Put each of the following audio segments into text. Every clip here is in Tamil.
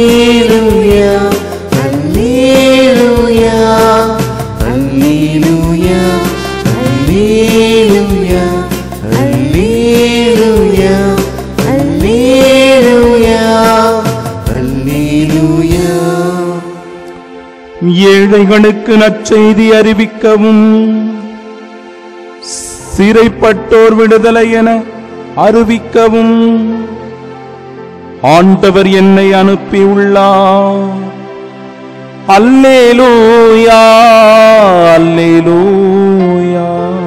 அல்லேலூயா அல்லேலூயா அல்லேலூயா அல்லேலூயா அல்லேலூயா அல்லேலூயா ஏழைகளுக்கு நற்செய்தி அறிவிக்கவும் சிறைப்பட்டோர் விடுதலை என அறிவிக்கவும் ஆண்டவர் என்னை அனுப்பியுள்ளார் அல்லேலூயா அல்லேலூயா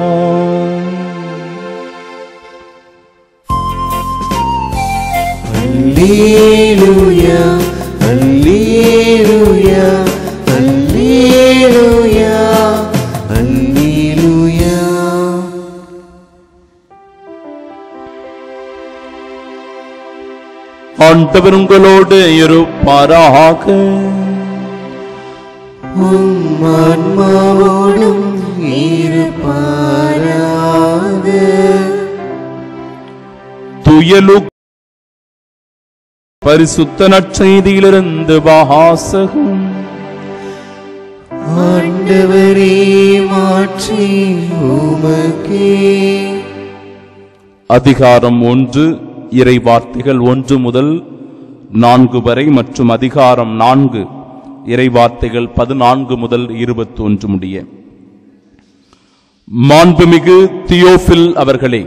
அல்லேலூயா அல்லேலூயா அல்லேலூயா அல்லேலூயா ஆண்டவர் உங்களோடு இருப்பாராக உம் ஆன்மாவோடும் இருப்பாராக துயலு பரிசுத்த நற்செய்தியிலிருந்து வாசகம் ஆண்டவரே மாற்றி உமக்கே அதிகாரம் ஒன்று இறை வார்த்தைகள் ஒன்று முதல் நான்கு வரை மற்றும் அதிகாரம் நான்கு இறை வார்த்தைகள் பதினான்கு முதல் இருபத்தி ஒன்று முடிய மாண்புமிகு தியோஃபில் அவர்களே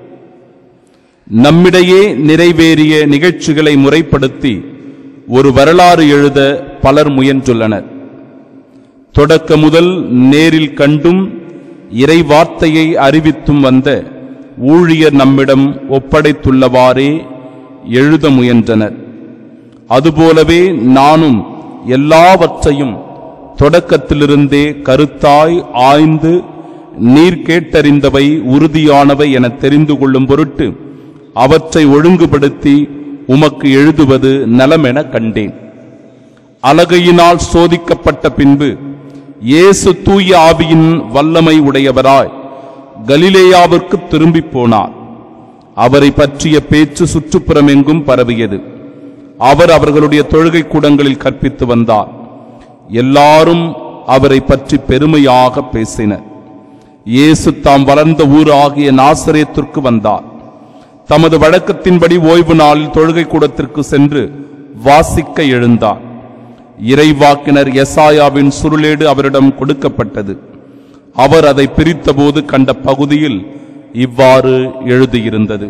நம்மிடையே நிறைவேறிய நிகழ்ச்சிகளை முறைப்படுத்தி ஒரு வரலாறு எழுத பலர் முயன்றுள்ளனர் தொடக்க முதல் நேரில் கண்டும் இறை வார்த்தையை அறிவித்தும் வந்த ஊழியர் நம்மிடம் ஒப்படைத்துள்ளவாறே எழுத முயன்றனர் அதுபோலவே நானும் எல்லாவற்றையும் தொடக்கத்திலிருந்தே கருத்தாய் ஆய்ந்து நீர் கேட்டறிந்தவை உறுதியானவை என தெரிந்து கொள்ளும் பொருட்டு அவற்றை ஒழுங்குபடுத்தி உமக்கு எழுதுவது நலமென கண்டேன் அலகையினால் சோதிக்கப்பட்ட பின்பு இயேசு தூய ஆவியின் வல்லமை உடையவராய் கலிலேயாவிற்கு திரும்பிப் போனார் அவரை பற்றிய பேச்சு சுற்றுப்புறம் எங்கும் பரவியது அவர் அவர்களுடைய தொழுகை கூடங்களில் கற்பித்து வந்தார் எல்லாரும் அவரை பற்றி பெருமையாக பேசினர் இயேசு தாம் வளர்ந்த ஊர் ஆகிய நாசரேத்திற்கு வந்தார் தமது வழக்கத்தின்படி ஓய்வு நாளில் தொழுகை கூடத்திற்கு சென்று வாசிக்க எழுந்தார் இறைவாக்கினர் எசாயாவின் சுருளேடு அவரிடம் கொடுக்கப்பட்டது அவர் அதை பிரித்தபோது கண்ட பகுதியில் இவ்வாறு எழுதியிருந்தது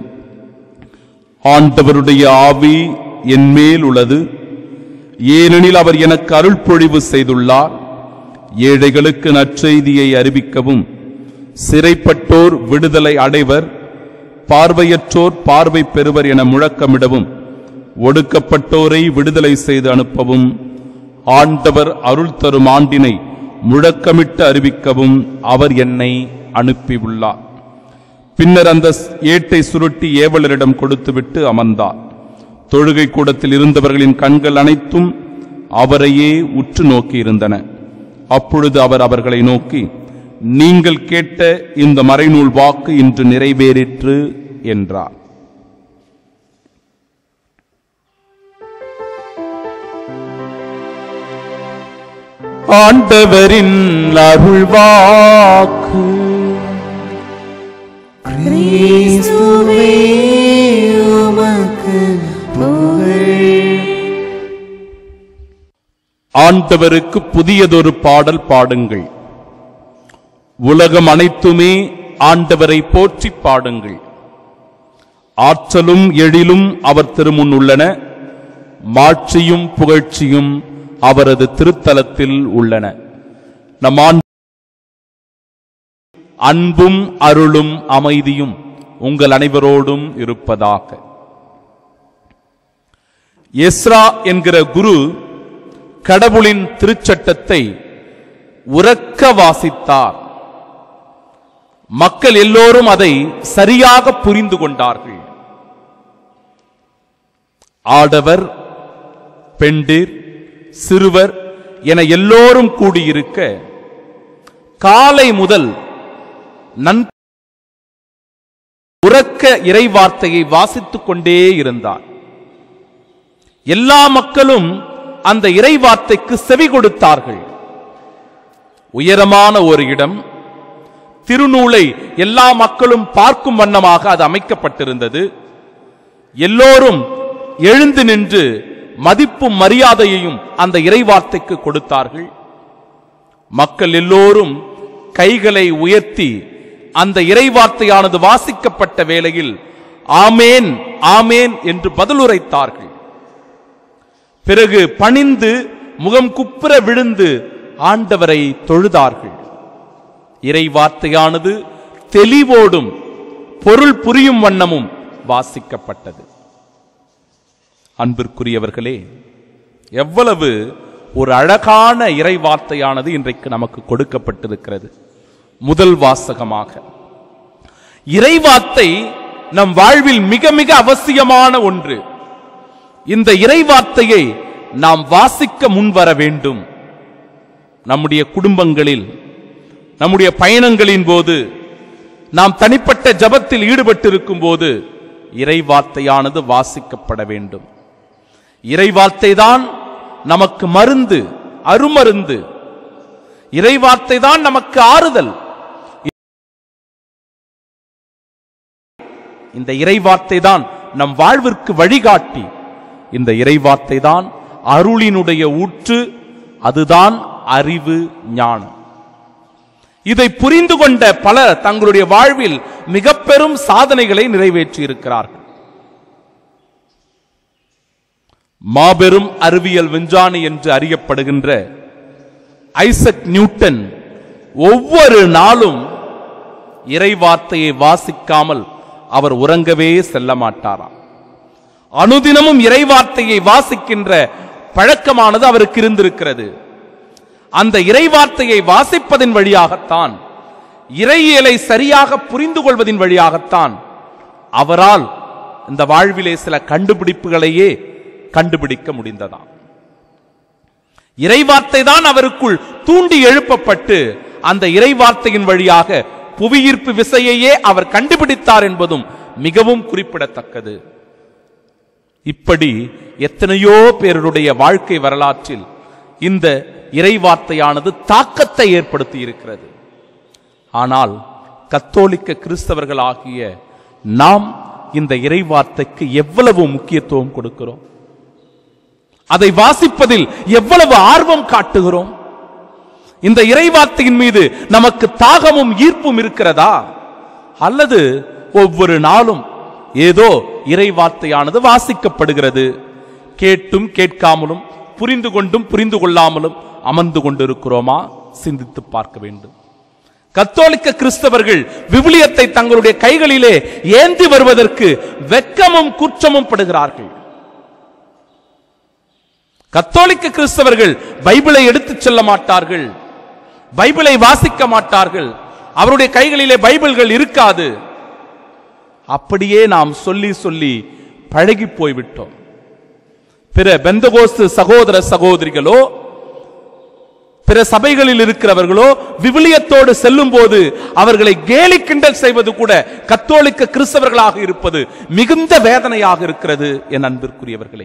ஆண்டவருடைய ஆவி என் மேல் உள்ளது ஏனெனில் அவர் எனக்கு அருள் பொழிவு செய்துள்ளார் ஏழைகளுக்கு நற்செய்தியை அறிவிக்கவும் சிறைப்பட்டோர் விடுதலை அடைவர் பார்வையற்றோர் பார்வை பெறுவர் என முழக்கமிடவும் ஒடுக்கப்பட்டோரை விடுதலை செய்து அனுப்பவும் ஆண்டவர் அருள் தரும் ஆண்டினை முழக்கமிட்டு அறிவிக்கவும் அவர் என்னை அனுப்பியுள்ளார் பின்னர் அந்த ஏட்டை சுருட்டி ஏவலரிடம் கொடுத்துவிட்டு அமர்ந்தார் தொழுகை கூடத்தில் இருந்தவர்களின் கண்கள் அனைத்தும் அவரையே உற்று நோக்கி இருந்தன அப்பொழுது அவர் அவர்களை நோக்கி நீங்கள் கேட்ட இந்த மறைநூல் வாக்கு இன்று நிறைவேறிற்று என்றார் ஆண்டவரின் அருள்வாக்கு கிறிஸ்துவே உமக்கு புகழ் ஆண்டவருக்கு புதியதொரு பாடல் பாடுங்கள் உலகம் அனைத்துமே ஆண்டவரை போற்றிப் பாடுங்கள் ஆற்றலும் எழிலும் அவர் திருமுன் உள்ளன மாட்சியும் புகழ்ச்சியும் அவரது திருத்தலத்தில் உள்ளன நம் ஆண்ட அன்பும் அருளும் அமைதியும் உங்கள் அனைவரோடும் இருப்பதாக எஸ்ரா என்கிற குரு கடவுளின் திருச்சட்டத்தை உரக்க வாசித்தார் மக்கள் எல்லோரும் அதை சரியாக புரிந்து கொண்டார்கள் ஆடவர் பெண்டிர் சிறுவர் என எல்லோரும் கூடியிருக்க காலை முதல் நன் உரக்க இறை வார்த்தையை வாசித்துக் கொண்டே இருந்தார் எல்லா மக்களும் அந்த இறைவார்த்தைக்கு செவி கொடுத்தார்கள் உயரமான ஒரு இடம் திருநூலை எல்லா மக்களும் பார்க்கும் வண்ணமாக அது அமைக்கப்பட்டிருந்தது எல்லோரும் எழுந்து நின்று மதிப்பும் மரியாதையையும் அந்த இறைவார்த்தைக்கு கொடுத்தார்கள் மக்கள் எல்லோரும் கைகளை உயர்த்தி அந்த இறைவார்த்தையானது வாசிக்கப்பட்ட வேளையில் ஆமேன் ஆமேன் என்று பதிலுரைத்தார்கள் பிறகு பணிந்து முகம் குப்புற விழுந்து ஆண்டவரை தொழுதார்கள் இறை வார்த்தையானது தெளிவோடும் பொருள் புரியும் வண்ணமும் வாசிக்கப்பட்டது அன்பிற்குரியவர்களே எவ்வளவு ஒரு அழகான இறை வார்த்தையானது இன்றைக்கு நமக்கு கொடுக்கப்பட்டிருக்கிறது முதல் வாசகமாக இறைவார்த்தை நம் வாழ்வில் மிக மிக அவசியமான ஒன்று இந்த இறைவார்த்தையை நாம் வாசிக்க முன்வர வேண்டும் நம்முடைய குடும்பங்களில் நம்முடைய பயணங்களின் போது நாம் தனிப்பட்ட ஜபத்தில் ஈடுபட்டிருக்கும் போது இறைவார்த்தையானது வாசிக்கப்பட வேண்டும் இறைவார்த்தை தான் நமக்கு மருந்து அருமருந்து இறைவார்த்தை தான் நமக்கு ஆறுதல் இந்த இறைவார்த்தை தான் நம் வாழ்விற்கு வழிகாட்டி இந்த இறைவார்த்தை தான் அருளினுடைய ஊற்று அதுதான் அறிவு ஞானம் இதை புரிந்து கொண்ட பலர் தங்களுடைய வாழ்வில் மிக பெரும் சாதனைகளை நிறைவேற்றி இருக்கிறார்கள் மாபெரும் அறிவியல் விஞ்ஞானி என்று அறியப்படுகின்ற ஐசக் நியூட்டன் ஒவ்வொரு நாளும் இறைவார்த்தையை வாசிக்காமல் அவர் உறங்கவே செல்ல மாட்டாராம் அனுதினமும் இறைவார்த்தையை வாசிக்கின்ற பழக்கமானது அவருக்கு இருந்திருக்கிறது அந்த இறைவார்த்தையை வாசிப்பதின் வழியாகத்தான் இறையியலை சரியாக புரிந்து கொள்வதின் வழியாகத்தான் அவரால் இந்த வாழ்விலே சில கண்டுபிடிப்புகளையே கண்டுபிடிக்க முடிந்ததாம் இறைவார்த்தை தான் அவருக்குள் தூண்டி எழுப்பப்பட்டு அந்த இறைவார்த்தையின் வழியாக புவியீர்ப்பு விசையையே அவர் கண்டுபிடித்தார் என்பதும் மிகவும் குறிப்பிடத்தக்கது இப்படி எத்தனையோ பேருடைய வாழ்க்கை வரலாற்றில் இந்த இறைவார்த்தையானது தாக்கத்தை ஏற்படுத்தி இருக்கிறது ஆனால் கத்தோலிக்க கிறிஸ்தவர்கள் ஆகிய நாம் இந்த இறைவார்த்தைக்கு எவ்வளவு முக்கியத்துவம் கொடுக்கிறோம் அதை வாசிப்பதில் எவ்வளவு ஆர்வம் காட்டுகிறோம் இந்த இறைவார்த்தையின் மீது நமக்கு தாகமும் ஈர்ப்பும் இருக்கிறதா அல்லது ஒவ்வொரு நாளும் ஏதோ இறைவார்த்தையானது வாசிக்கப்படுகிறது கேட்டும் கேட்காமலும் புரிந்து கொண்டும் புரிந்து கொள்ளாமலும் அமர்ந்து கொண்டிருக்கிறோமா சிந்தித்து பார்க்க வேண்டும் கத்தோலிக்க கிறிஸ்தவர்கள் விவிலியத்தை தங்களுடைய கைகளிலே ஏந்தி வருவதற்கு வெட்கமும் குற்றமும் படுகிறார்கள் கத்தோலிக்க கிறிஸ்தவர்கள் பைபிளை எடுத்துச் செல்ல மாட்டார்கள் பைபிளை வாசிக்க மாட்டார்கள் அவருடைய கைகளிலே பைபிள்கள் இருக்காது அப்படியே நாம் சொல்லி சொல்லி பழகி போய்விட்டோம் பிற பெந்தகோஸ்து சகோதர சகோதரிகளோ பிற சபைகளில் இருக்கிறவர்களோ விவிலியத்தோடு செல்லும் போது அவர்களை கேலி கிண்டல் செய்வது கூட கத்தோலிக்க கிறிஸ்தவர்களாக இருப்பது மிகுந்த வேதனையாக இருக்கிறது என் அன்பிற்குரியவர்களே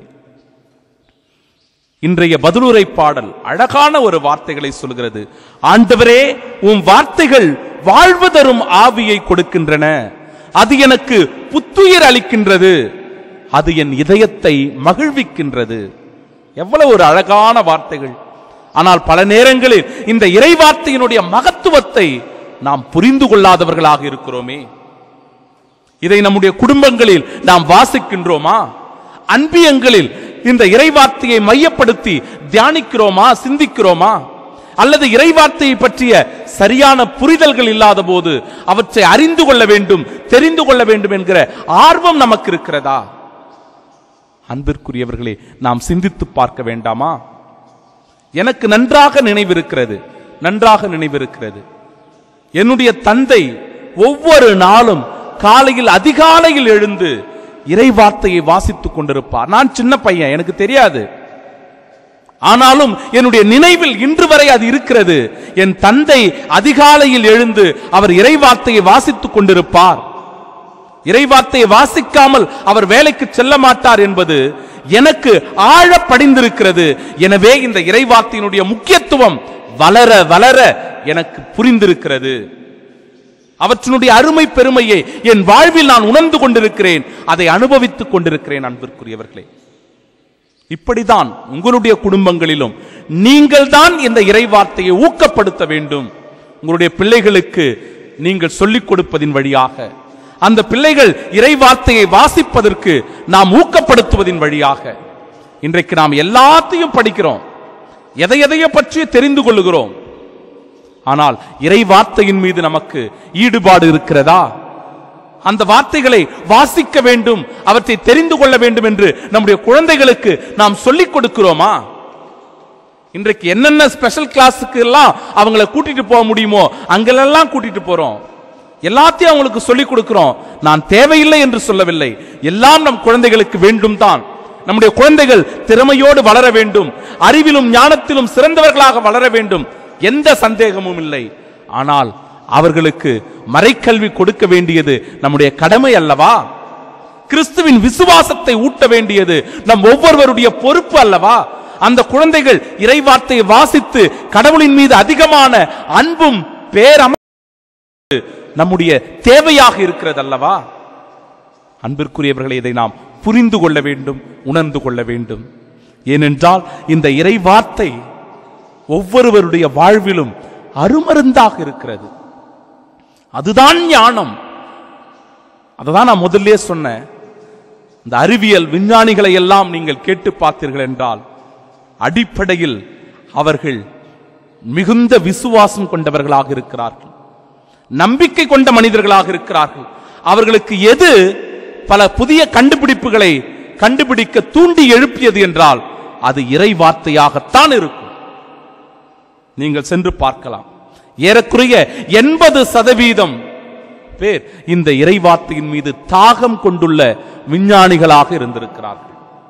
இன்றைய பதிலுரை பாடல் அழகான ஒரு வார்த்தைகளை சொல்கிறது ஆண்டவரே உம் வார்த்தைகள் வாழ்வு தரும் ஆவியை கொடுக்கின்றன அது எனக்கு புத்துயிர் அளிக்கின்றது அது என் இதயத்தை மகிழ்விக்கின்றது எவ்வளவு ஒரு அழகான வார்த்தைகள் ஆனால் பல நேரங்களில் இந்த இறைவார்த்தையினுடைய மகத்துவத்தை நாம் புரிந்து கொள்ளாதவர்களாக இருக்கிறோமே இதை நம்முடைய குடும்பங்களில் நாம் வாசிக்கின்றோமா அன்பியங்களில் இந்த இறைவார்த்தையை மையப்படுத்தி தியானிக்கிறோமா சிந்திக்கிறோமா அல்லது இறைவார்த்தையை பற்றிய சரியான புரிதல்கள் இல்லாத போது அவற்றை அறிந்து கொள்ள வேண்டும் தெரிந்து கொள்ள வேண்டும் என்கிற ஆர்வம் நமக்கு இருக்கிறதா அன்பிற்குரியவர்களே நாம் சிந்தித்து பார்க்க வேண்டாமா எனக்கு நன்றாக நினைவிருக்கிறது நன்றாக நினைவிருக்கிறது என்னுடைய தந்தை ஒவ்வொரு நாளும் காலையில் அதிகாலையில் எழுந்து இறை வார்த்தையை வாசித்துக் கொண்டிருப்பார் நான் சின்ன பையன் எனக்கு தெரியாது ஆனாலும் என்னுடைய நினைவில் இன்று வரை அது இருக்கிறது என் தந்தை அதிகாலையில் எழுந்து அவர் இறை வார்த்தையை வாசித்துக் கொண்டிருப்பார் இறைவார்த்தையை வாசிக்காமல் அவர் வேலைக்கு செல்ல மாட்டார் என்பது எனக்கு ஆழ படிந்திருக்கிறது எனவே இந்த இறைவார்த்தையினுடைய முக்கியத்துவம் வளர வளர எனக்கு புரிந்திருக்கிறது அவற்றினுடைய அருமை பெருமையை என் வாழ்வில் நான் உணர்ந்து கொண்டிருக்கிறேன் அதை அனுபவித்துக் கொண்டிருக்கிறேன் அன்பிற்குரியவர்களே இப்படிதான் உங்களுடைய குடும்பங்களிலும் நீங்கள் தான் இந்த இறைவார்த்தையை ஊக்கப்படுத்த வேண்டும் உங்களுடைய பிள்ளைகளுக்கு நீங்கள் சொல்லிக் கொடுப்பதின் வழியாக அந்த பிள்ளைகள் இறைவார்த்தையை வாசிப்பதற்கு நாம் ஊக்கப்படுத்துவதின் வழியாக இன்றைக்கு நாம் எல்லாத்தையும் படிக்கிறோம் எதை எதைய பற்றி தெரிந்து கொள்ளுகிறோம் ஆனால் இறை வார்த்தையின் மீது நமக்கு ஈடுபாடு இருக்கிறதா அந்த வார்த்தைகளை வாசிக்க வேண்டும் அவற்றை தெரிந்து கொள்ள வேண்டும் என்று நம்முடைய குழந்தைகளுக்கு நாம் சொல்லிக் கொடுக்கிறோமா இன்றைக்கு என்னென்ன ஸ்பெஷல் கிளாஸுக்கு எல்லாம் அவங்கள கூட்டிட்டு போக முடியுமோ அங்கெல்லாம் கூட்டிட்டு போறோம் எல்லாத்தையும் அவங்களுக்கு சொல்லிக் கொடுக்கிறோம் நான் தேவையில்லை என்று சொல்லவில்லை எல்லாம் நம் குழந்தைகளுக்கு வேண்டும் தான் நம்முடைய குழந்தைகள் திறமையோடு வளர வேண்டும் அறிவிலும் ஞானத்திலும் சிறந்தவர்களாக வளர வேண்டும் எந்த சந்தேகமும் இல்லை ஆனால் அவர்களுக்கு மறைக்கல்வி கொடுக்க வேண்டியது நம்முடைய கடமை அல்லவா கிறிஸ்துவின் விசுவாசத்தை ஊட்ட வேண்டியது நம் ஒவ்வொருவருடைய பொறுப்பு அல்லவா அந்த குழந்தைகள் இறைவார்த்தையை வாசித்து கடவுளின் மீது அதிகமான அன்பும் பேரம நம்முடைய தேவையாக இருக்கிறது அல்லவா அன்பிற்குரியவர்களை இதை நாம் புரிந்து கொள்ள வேண்டும் உணர்ந்து கொள்ள வேண்டும் ஏனென்றால் இந்த இறை வார்த்தை ஒவ்வொருவருடைய வாழ்விலும் அருமருந்தாக இருக்கிறது அதுதான் ஞானம் அததான் நான் முதல்ல சொன்னேன் இந்த அறிவியல் விஞ்ஞானிகளை எல்லாம் நீங்கள் கேட்டு பார்த்தீர்கள் என்றால் அடிப்படையில் அவர்கள் மிகுந்த விசுவாசம் கொண்டவர்களாக இருக்கிறார்கள் நம்பிக்கை கொண்ட மனிதர்களாக இருக்கிறார்கள் அவர்களுக்கு எது பல புதிய கண்டுபிடிப்புகளை கண்டுபிடிக்க தூண்டி எழுப்பியது என்றால் அது இறை வார்த்தையாகத்தான் இருக்கும் நீங்கள் சென்று பார்க்கலாம் ஏறக்குறைய எண்பது சதவீதம் பேர் இந்த இறை வார்த்தையின் மீது தாகம் கொண்டுள்ள விஞ்ஞானிகளாக இருந்திருக்கிறார்கள்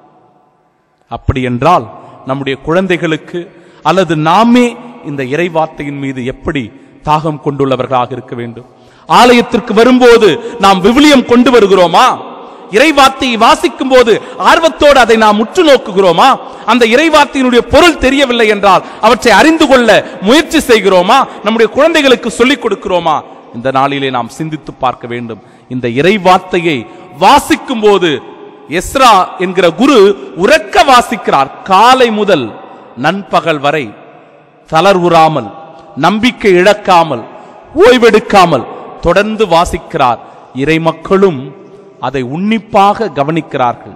அப்படி என்றால் நம்முடைய குழந்தைகளுக்கு அல்லது நாமே இந்த இறை வார்த்தையின் மீது எப்படி தாகம் கொண்டுள்ளவர்களாக இருக்க வேண்டும் ஆலயத்திற்கு வரும்போது நாம் விவிலியம் கொண்டு வருகிறோமா இறைவார்த்தையை வாசிக்கும் போது ஆர்வத்தோடு அதை நாம் உற்று நோக்குகிறோமா அந்த இறைவார்த்தையினுடைய பொருள் தெரியவில்லை என்றால் அவற்றை அறிந்து கொள்ள முயற்சி செய்கிறோமா நம்முடைய குழந்தைகளுக்கு சொல்லிக் கொடுக்கிறோமா இந்த நாளிலே நாம் சிந்தித்து பார்க்க வேண்டும் இந்த இறைவார்த்தையை வாசிக்கும் போது எஸ்ரா என்கிற குரு உறக்க வாசிக்கிறார் காலை முதல் நண்பகல் வரை தளர்வுறாமல் நம்பிக்கை இழக்காமல் ஓய்வெடுக்காமல் தொடர்ந்து வாசிக்கிறார் இறை மக்களும் அதை உன்னிப்பாக கவனிக்கிறார்கள்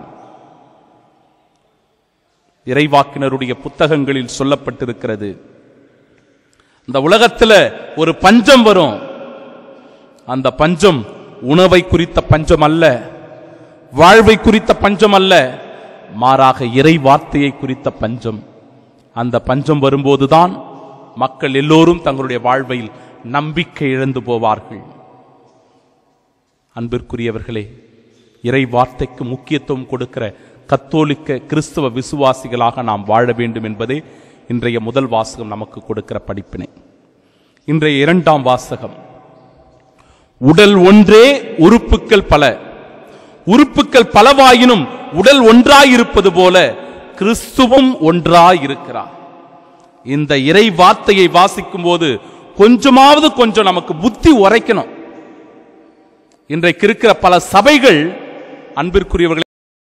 இறைவாக்கினருடைய புத்தகங்களில் சொல்லப்பட்டிருக்கிறது இந்த உலகத்துல ஒரு பஞ்சம் வரும் அந்த பஞ்சம் உணவை குறித்த பஞ்சம் அல்ல வாழ்வை குறித்த பஞ்சம் அல்ல மாறாக இறை வார்த்தையை குறித்த பஞ்சம் அந்த பஞ்சம் வரும்போதுதான் மக்கள் எல்லோரும் தங்களுடைய வாழ்வில் நம்பிக்கை இழந்து போவார்கள் அன்பிற்குரியவர்களே இறை வார்த்தைக்கு முக்கியத்துவம் கொடுக்கிற கத்தோலிக்க கிறிஸ்தவ விசுவாசிகளாக நாம் வாழ வேண்டும் என்பதே இன்றைய முதல் வாசகம் நமக்கு கொடுக்கிற படிப்பினை இன்றைய இரண்டாம் வாசகம் உடல் ஒன்றே உறுப்புக்கள் பல உறுப்புக்கள் பலவாயினும் உடல் ஒன்றாயிருப்பது போல கிறிஸ்துவும் ஒன்றாயிருக்கிறார் இந்த இறை வார்த்தையை வாசிக்கும் போது கொஞ்சமாவது கொஞ்சம் நமக்கு புத்தி உரைக்கணும் இன்றைக்கு இருக்கிற பல சபைகள் அன்பிற்குரியவர்கள்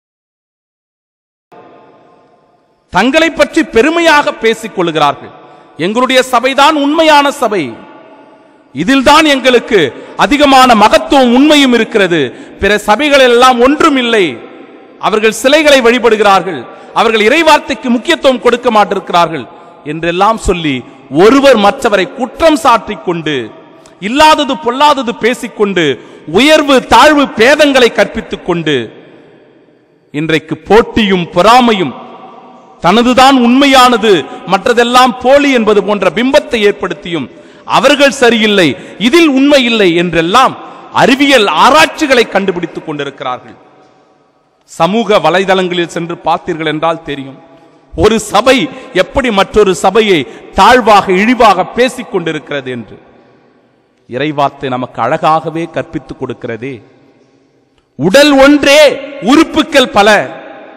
தங்களை பற்றி பெருமையாக பேசிக் கொள்கிறார்கள் எங்களுடைய சபைதான் உண்மையான சபை இதில்தான் எங்களுக்கு அதிகமான மகத்துவம் உண்மையும் இருக்கிறது பிற சபைகள் எல்லாம் ஒன்றும் இல்லை அவர்கள் சிலைகளை வழிபடுகிறார்கள் அவர்கள் இறைவார்த்தைக்கு முக்கியத்துவம் கொடுக்க மாட்டிருக்கிறார்கள் என்றெல்லாம் சொல்லி ஒருவர் மற்றவரை குற்றம் சாட்டிக் கொண்டு இல்லாதது பொல்லாதது பேசிக்கொண்டு உயர்வு தாழ்வு பேதங்களை கற்பித்துக் கொண்டு இன்றைக்கு போட்டியும் பொறாமையும் தனதுதான் உண்மையானது மற்றதெல்லாம் போலி என்பது போன்ற பிம்பத்தை ஏற்படுத்தியும் அவர்கள் சரியில்லை இதில் உண்மை இல்லை என்றெல்லாம் அறிவியல் ஆராய்ச்சிகளை கண்டுபிடித்துக் கொண்டிருக்கிறார்கள் சமூக வலைதளங்களில் சென்று பார்த்தீர்கள் என்றால் தெரியும் ஒரு சபை எப்படி மற்றொரு சபையை தாழ்வாக இழிவாக பேசிக் கொண்டிருக்கிறது என்று இறைவார்த்தை நமக்கு அழகாகவே கற்பித்துக் கொடுக்கிறதே உடல் ஒன்றே உறுப்புக்கள் பல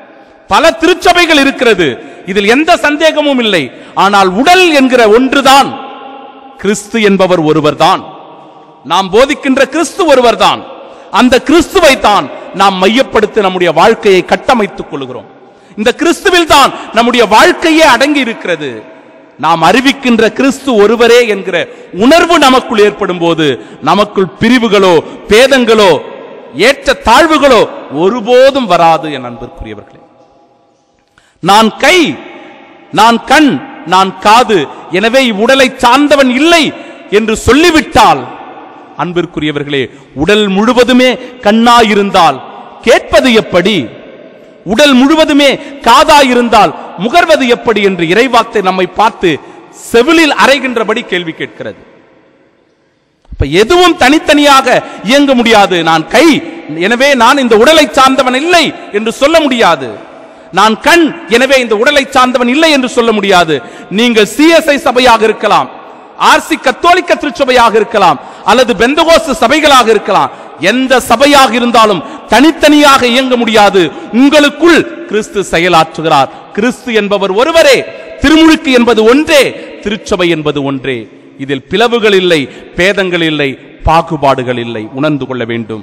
பல திருச்சபைகள் இருக்கிறது இதில் எந்த சந்தேகமும் இல்லை ஆனால் உடல் என்கிற ஒன்றுதான் கிறிஸ்து என்பவர் ஒருவர்தான் நாம் போதிக்கின்ற கிறிஸ்து ஒருவர்தான் அந்த கிறிஸ்துவை தான் நாம் மையப்படுத்தி நம்முடைய வாழ்க்கையை கட்டமைத்துக் கொள்கிறோம் இந்த கிறிஸ்துவில் தான் நம்முடைய வாழ்க்கையே அடங்கி இருக்கிறது நாம் அறிவிக்கின்ற கிறிஸ்து ஒருவரே என்கிற உணர்வு நமக்குள் ஏற்படும் போது நமக்குள் பிரிவுகளோ பேதங்களோ ஏற்ற தாழ்வுகளோ ஒருபோதும் வராது என் அன்பிற்குரியவர்களே நான் கை நான் கண் நான் காது எனவே இவ்வுடலை சார்ந்தவன் இல்லை என்று சொல்லிவிட்டால் அன்பிற்குரியவர்களே உடல் முழுவதுமே கண்ணாயிருந்தால் கேட்பது எப்படி உடல் முழுவதுமே காதாயிருந்தால் முகர்வது எப்படி என்று இறைவார்த்தை நம்மை பார்த்து செவிலில் அறைகின்றபடி கேள்வி கேட்கிறது இப்ப எதுவும் தனித்தனியாக இயங்க முடியாது நான் கை எனவே நான் இந்த உடலை சார்ந்தவன் இல்லை என்று சொல்ல முடியாது நான் கண் எனவே இந்த உடலை சார்ந்தவன் இல்லை என்று சொல்ல முடியாது நீங்கள் சிஎஸ்ஐ சபையாக இருக்கலாம் ஆர்சி கத்தோலிக்க திருச்சபையாக இருக்கலாம் அல்லது பெந்தகோஸ்து சபைகளாக இருக்கலாம் எந்த சபையாக இருந்தாலும் தனித்தனியாக இயங்க முடியாது உங்களுக்குள் கிறிஸ்து செயலாற்றுகிறார் கிறிஸ்து என்பவர் ஒருவரே திருமுழுக்கு என்பது ஒன்றே திருச்சபை என்பது ஒன்றே இதில் பிளவுகள் இல்லை பேதங்கள் இல்லை பாகுபாடுகள் இல்லை உணர்ந்து கொள்ள வேண்டும்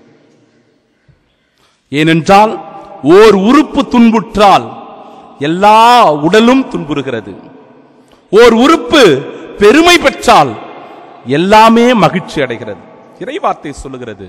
ஏனென்றால் ஓர் உறுப்பு துன்புற்றால் எல்லா உடலும் துன்புறுகிறது ஓர் உறுப்பு பெருமை பெற்றால் எல்லாமே மகிழ்ச்சி அடைகிறது இறைவார்த்தை சொல்லுகிறது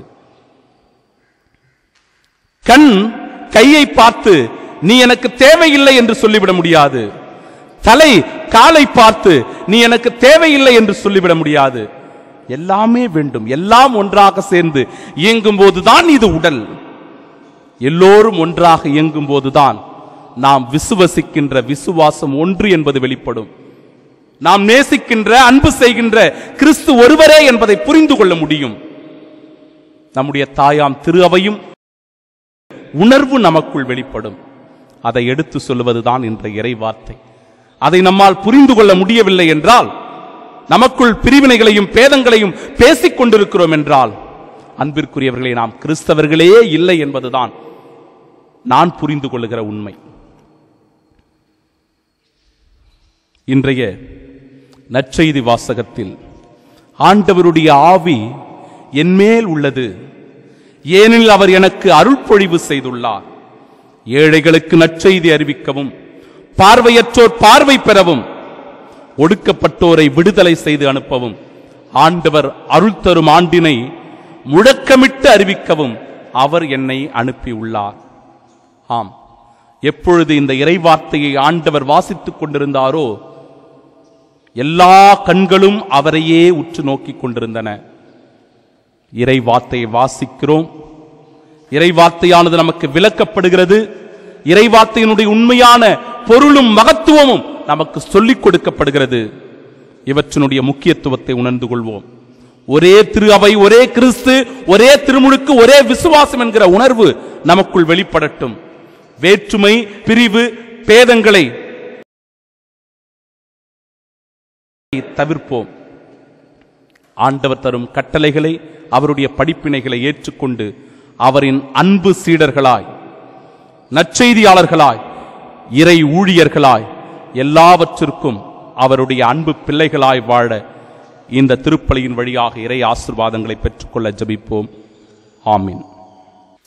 கண் கையை பார்த்து நீ எனக்கு தேவையில்லை என்று சொல்லிவிட முடியாது தலை காலை பார்த்து நீ எனக்கு தேவையில்லை என்று சொல்லிவிட முடியாது எல்லாமே வேண்டும் எல்லாம் ஒன்றாக சேர்ந்து இயங்கும் போதுதான் இது உடல் எல்லோரும் ஒன்றாக இயங்கும் போதுதான் நாம் விசுவசிக்கின்ற விசுவாசம் ஒன்று என்பது வெளிப்படும் நாம் நேசிக்கின்ற அன்பு செய்கின்ற கிறிஸ்து ஒருவரே என்பதை புரிந்து கொள்ள முடியும் நம்முடைய தாயாம் திரு அவையும் உணர்வு நமக்குள் வெளிப்படும் அதை எடுத்து சொல்லுவதுதான் இன்ற இறை வார்த்தை அதை நம்மால் புரிந்து கொள்ள முடியவில்லை என்றால் நமக்குள் பிரிவினைகளையும் பேதங்களையும் பேசிக் கொண்டிருக்கிறோம் என்றால் அன்பிற்குரியவர்களே நாம் கிறிஸ்தவர்களே இல்லை என்பதுதான் நான் புரிந்து கொள்ளுகிற உண்மை இன்றைய நற்செய்தி வாசகத்தில் ஆண்டவருடைய ஆவி என்மேல் உள்ளது ஏனெனில் அவர் எனக்கு அருள்பொழிவு செய்துள்ளார் ஏழைகளுக்கு நற்செய்தி அறிவிக்கவும் பார்வையற்றோர் பார்வை பெறவும் ஒடுக்கப்பட்டோரை விடுதலை செய்து அனுப்பவும் ஆண்டவர் அருள் தரும் ஆண்டினை முழக்கமிட்டு அறிவிக்கவும் அவர் என்னை அனுப்பியுள்ளார் ஆம் எப்பொழுது இந்த இறைவார்த்தையை ஆண்டவர் வாசித்துக் கொண்டிருந்தாரோ எல்லா கண்களும் அவரையே உற்று நோக்கிக் கொண்டிருந்தன இறை வார்த்தையை வாசிக்கிறோம் இறை வார்த்தையானது நமக்கு விளக்கப்படுகிறது இறை வார்த்தையினுடைய உண்மையான பொருளும் மகத்துவமும் நமக்கு சொல்லிக் கொடுக்கப்படுகிறது இவற்றினுடைய முக்கியத்துவத்தை உணர்ந்து கொள்வோம் ஒரே திரு அவை ஒரே கிறிஸ்து ஒரே திருமுழுக்கு ஒரே விசுவாசம் என்கிற உணர்வு நமக்குள் வெளிப்படட்டும் வேற்றுமை பிரிவு பேதங்களை தவிர்ப்போம் ஆண்டவர் தரும் கட்டளைகளை அவருடைய படிப்பினைகளை ஏற்றுக்கொண்டு அவரின் அன்பு சீடர்களாய் நற்செய்தியாளர்களாய் இறை ஊழியர்களாய் எல்லாவற்றிற்கும் அவருடைய அன்பு பிள்ளைகளாய் வாழ இந்த திருப்பலியின் வழியாக இறை ஆசிர்வாதங்களை பெற்றுக்கொள்ள ஜெபிப்போம் ஆமீன்